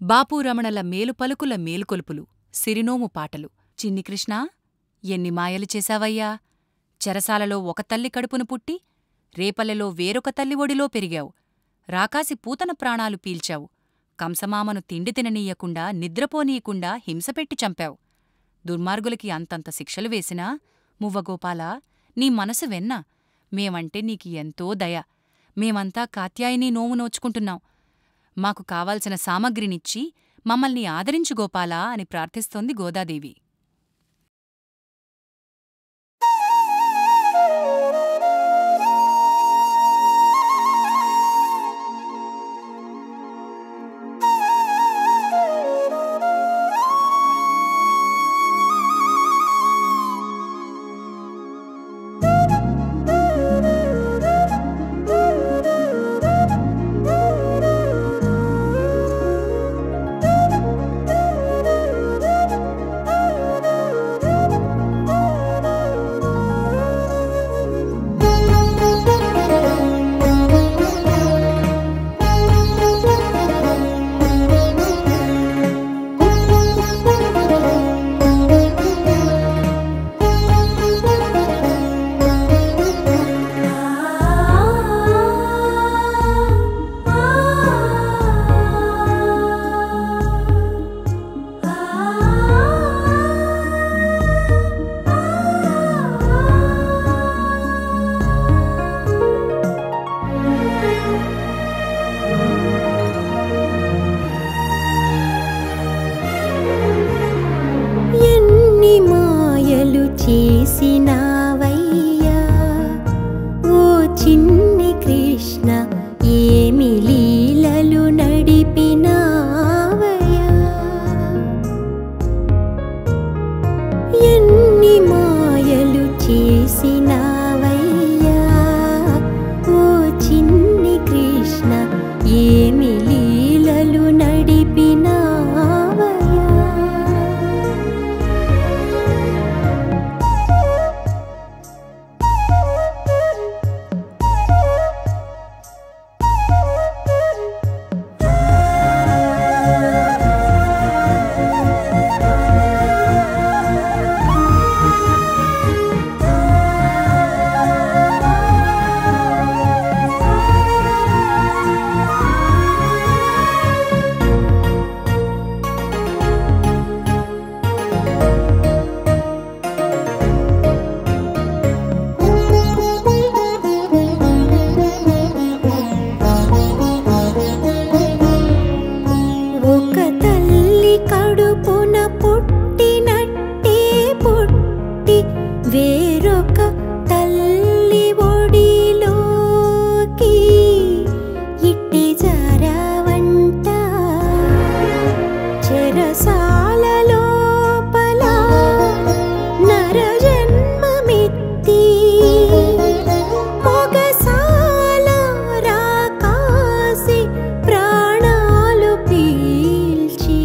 బాపూరమణల మేలుపలుకుల మేలుకొలుపులు సిరినోము పాటలు చిన్ని కృష్ణా ఎన్ని మాయలు చేశావయ్యా చెరసాలలో ఒక తల్లి కడుపున పుట్టి రేపల్లెలో వేరొక తల్లి ఒడిలో పెరిగావు రాకాసి పూతన ప్రాణాలు పీల్చావు కంసమామను తిండి తిననీయకుండా నిద్రపోనీయకుండా హింసపెట్టి చంపావు దుర్మార్గులకి అంతంత శిక్షలు వేసినా మువ్వగోపాల నీ మనసు వెన్న మేమంటే నీకు ఎంతో దయ మేమంతా కాత్యాయని నోము నోచుకుంటున్నాం మాకు కావాల్సిన సామగ్రినిచ్చి మమ్మల్ని ఆదరించు గోపాలా అని ప్రార్థిస్తోంది గోదాదేవి ఎన్ని మాయలు చేసినావయ్యా ఓ చిన్ని కృష్ణ ఏమి లీలలు నడిపినావయ్యా ఎన్ని మాయలు చేసినావయ్యా ఓ చిన్ని కృష్ణ ఏమి లీలలు నడిపినావయ్యా ఒక తల్లి కడుపున పుట్టినట్టే పుట్టి వేరొక తల్లి ఒడిలోకి ఇట్టి జరవంట చెరసాల లోపల నర జన్మమిత్తి పొగసాల రాకాసి ప్రాణాలు పీల్చి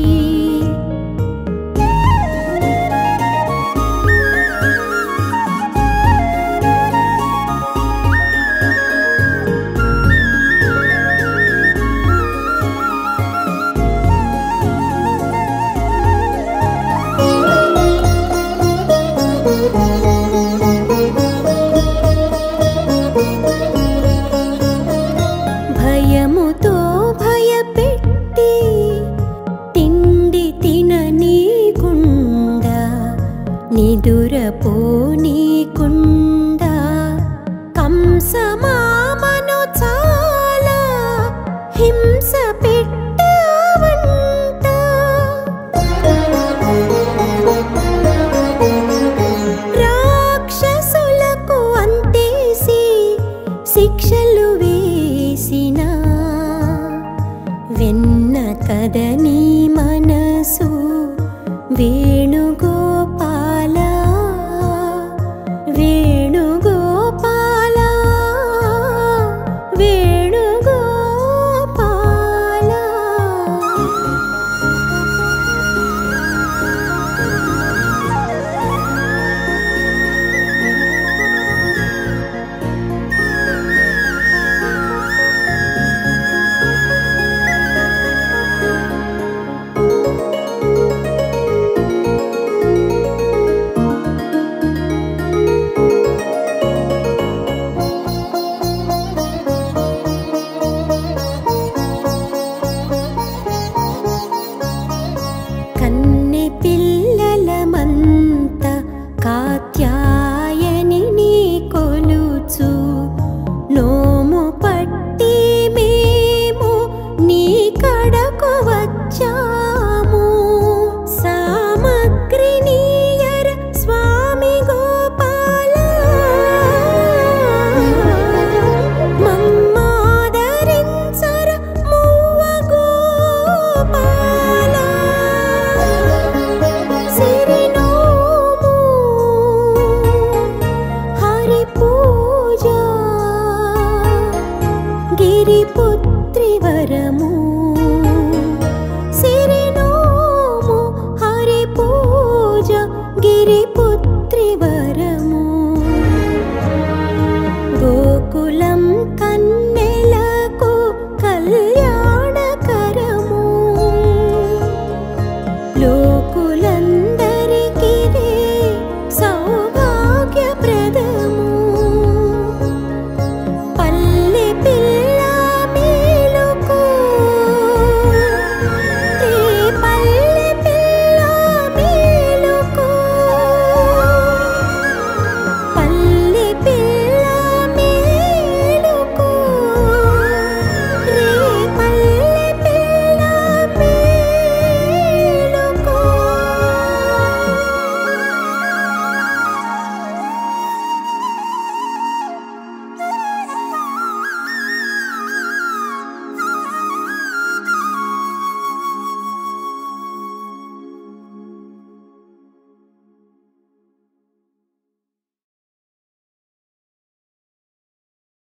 భయముతో భయపెట్టి తిండి తిననీకుండా నిదురపోనీకుండా కంసమా